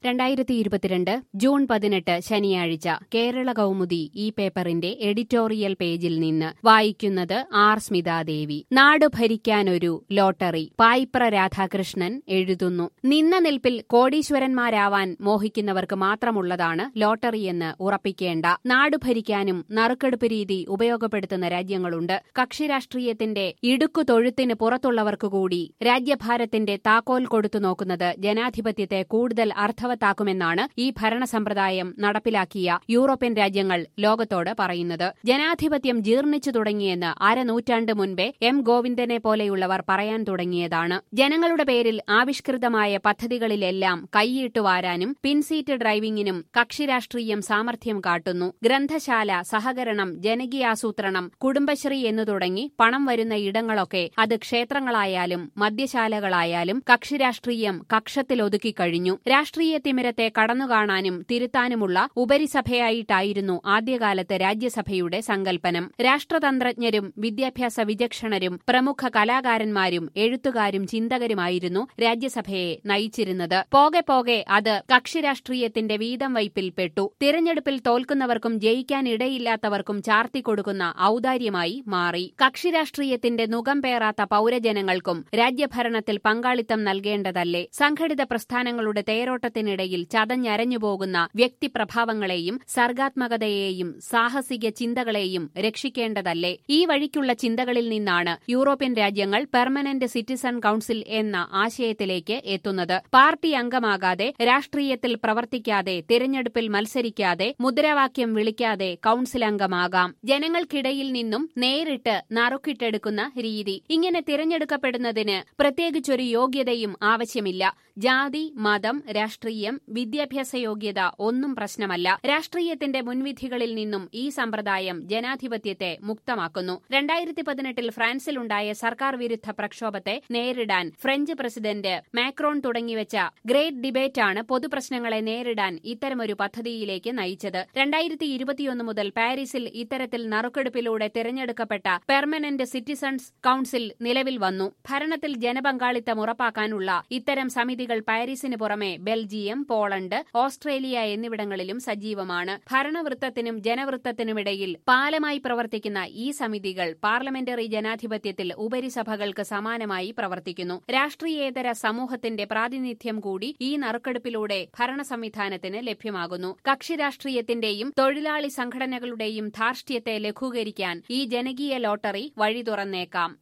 രണ്ടായിരത്തി ഇരുപത്തിരണ്ട് ജൂൺ പതിനെട്ട് ശനിയാഴ്ച കേരള കൗമുദി ഈ പേപ്പറിന്റെ എഡിറ്റോറിയൽ പേജിൽ നിന്ന് വായിക്കുന്നത് ആർ സ്മിതാദേവി നാട് ഭരിക്കാനൊരു ലോട്ടറി പായിപ്ര രാധാകൃഷ്ണൻ എഴുതുന്നു നിന്ന നിൽപ്പിൽ കോടീശ്വരന്മാരാവാൻ മോഹിക്കുന്നവർക്ക് മാത്രമുള്ളതാണ് ലോട്ടറിയെന്ന് ഉറപ്പിക്കേണ്ട നാട് ഭരിക്കാനും നറുക്കെടുപ്പ് രീതി ഉപയോഗപ്പെടുത്തുന്ന രാജ്യങ്ങളുണ്ട് കക്ഷിരാഷ്ട്രീയത്തിന്റെ ഇടുക്കു തൊഴുത്തിന് പുറത്തുള്ളവർക്കു കൂടി രാജ്യഭാരത്തിന്റെ താക്കോൽ കൊടുത്തു നോക്കുന്നത് ജനാധിപത്യത്തെ കൂടുതൽ അർത്ഥവത്താക്കുമെന്നാണ് ഈ ഭരണസമ്പ്രദായം നടപ്പിലാക്കിയ യൂറോപ്യൻ രാജ്യങ്ങൾ ലോകത്തോട് പറയുന്നത് ജനാധിപത്യം ജീർണിച്ചു തുടങ്ങിയെന്ന് അരനൂറ്റാണ്ട് മുൻപേ എം ഗോവിന്ദനെ പോലെയുള്ളവർ പറയാൻ തുടങ്ങിയതാണ് ജനങ്ങളുടെ പേരിൽ ആവിഷ്കൃതമായ പദ്ധതികളിലെല്ലാം കൈയിട്ട് വാരാനും പിൻസീറ്റ് ഡ്രൈവിംഗിനും കക്ഷിരാഷ്ട്രീയം സാമർഥ്യം കാട്ടുന്നു ഗ്രന്ഥശാല സഹകരണം ജനകീയാസൂത്രണം കുടുംബശ്രീ എന്നു തുടങ്ങി പണം വരുന്ന ഇടങ്ങളൊക്കെ അത് ക്ഷേത്രങ്ങളായാലും മദ്യശാലകളായാലും കക്ഷിരാഷ്ട്രീയം കക്ഷത്തിലൊതുക്കിക്കഴിഞ്ഞു രാഷ്ട്രീയ തിമിരത്തെ കടന്നുകാണാനും തിരുത്താനുമുള്ള ഉപരിസഭയായിട്ടായിരുന്നു ആദ്യകാലത്ത് രാജ്യസഭയുടെ സങ്കല്പനം രാഷ്ട്രതന്ത്രജ്ഞരും വിദ്യാഭ്യാസ വിചക്ഷണരും പ്രമുഖ കലാകാരന്മാരും എഴുത്തുകാരും ചിന്തകരുമായിരുന്നു രാജ്യസഭയെ നയിച്ചിരുന്നത് പോകെ പോകെ അത് കക്ഷിരാഷ്ട്രീയത്തിന്റെ വീതം വയ്പിൽ പെട്ടു തിരഞ്ഞെടുപ്പിൽ തോൽക്കുന്നവർക്കും ജയിക്കാനിടയില്ലാത്തവർക്കും ചാർത്തിക്കൊടുക്കുന്ന ഔദാര്യമായി മാറി കക്ഷിരാഷ്ട്രീയത്തിന്റെ മുഖം പേറാത്ത പൌരജനങ്ങൾക്കും രാജ്യഭരണത്തിൽ പങ്കാളിത്തം നൽകേണ്ടതല്ലേ സംഘടിത പ്രസ്ഥാനങ്ങളുടെ തേരോട്ടത്തിനിടയിൽ ചതഞ്ഞരഞ്ഞുപോകുന്ന വ്യക്തിപ്രഭാവങ്ങളെയും സർഗാത്മകതയെയും സാഹസിക ചിന്തകളെയും രക്ഷിക്കേണ്ടതല്ലേ ഈ വഴിക്കുള്ള ചിന്തകളിൽ നിന്നാണ് യൂറോപ്യൻ രാജ്യങ്ങൾ പെർമനന്റ് സിറ്റിസൺ കൌൺസിൽ എന്ന ആശയത്തിലേക്ക് എത്തുന്നത് പാർട്ടി അംഗമാകാതെ രാഷ്ട്രീയത്തിൽ പ്രവർത്തിക്കാതെ തിരഞ്ഞെടുപ്പിൽ മത്സരിക്കാതെ മുദ്രാവാക്യം വിളിക്കാതെ കൌൺസിൽ അംഗമാകാം ജനങ്ങൾക്കിടയിൽ നിന്നും നേരിട്ട് നറുക്കിട്ടെടുക്കുന്ന രീതി ഇങ്ങനെ തിരഞ്ഞെടുക്കപ്പെടുന്നതിന് പ്രത്യേകിച്ചൊരു യോഗ്യതയും ആവശ്യമില്ല ജാതി മതം രാഷ്ട്രീയം വിദ്യാഭ്യാസ യോഗ്യത ഒന്നും പ്രശ്നമല്ല രാഷ്ട്രീയത്തിന്റെ മുൻവിധികളിൽ നിന്നും ഈ സമ്പ്രദായം ജനാധിപത്യത്തെ മുക്തമാക്കുന്നു രണ്ടായിരത്തി പതിനെട്ടിൽ ഫ്രാൻസിലുണ്ടായ സർക്കാർ വിരുദ്ധ പ്രക്ഷോഭത്തെ നേരിടാൻ ഫ്രഞ്ച് പ്രസിഡന്റ് മാക്രോൺ തുടങ്ങിവെച്ച ഗ്രേറ്റ് ഡിബേറ്റാണ് പൊതുപ്രശ്നങ്ങളെ നേരിടാൻ ഇത്തരമൊരു പദ്ധതിയിലേക്ക് നയിച്ചത് രണ്ടായിരത്തി ഇരുപത്തിയൊന്ന് മുതൽ പാരീസിൽ ഇത്തരത്തിൽ നറുക്കെടുപ്പിലൂടെ തിരഞ്ഞെടുക്കപ്പെട്ട പെർമനന്റ് സിറ്റിസൺസ് കൌൺസിൽ നിലവിൽ വന്നു ഭരണത്തിൽ ജനപങ്കാളിത്തം ഉറപ്പാക്കാനുള്ള ഇത്തരം സമിതികൾ പാരീസിന് പുറമെ ബെൽജിയം പോളണ്ട് ഓസ്ട്രേലിയ എന്നിവിടങ്ങളിലും സജീവമാണ് ഭരണവൃത്തത്തിനും ജനവൃത്തത്തിനുമിടയിൽ പാലമായി പ്രവർത്തിക്കുന്ന ഈ സമിതികൾ പാർലമെന്ററി ജനാധിപത്യത്തിൽ ഉപരിസഭകൾക്ക് സമാനമായി പ്രവർത്തിക്കുന്നു രാഷ്ട്രീയേതര സമൂഹത്തിന്റെ പ്രാതിനിധ്യം കൂടി ഈ നറുക്കെടുപ്പിലൂടെ ഭരണ സംവിധാനത്തിന് ലഭ്യമാകുന്നു കക്ഷി രാഷ്ട്രീയത്തിന്റെയും തൊഴിലാളി സംഘടനകളുടെയും ധാർഷ്ട്യത്തെ ലഘൂകരിക്കാൻ ഈ ജനകീയ ലോട്ടറി വഴി തുറന്നേക്കാം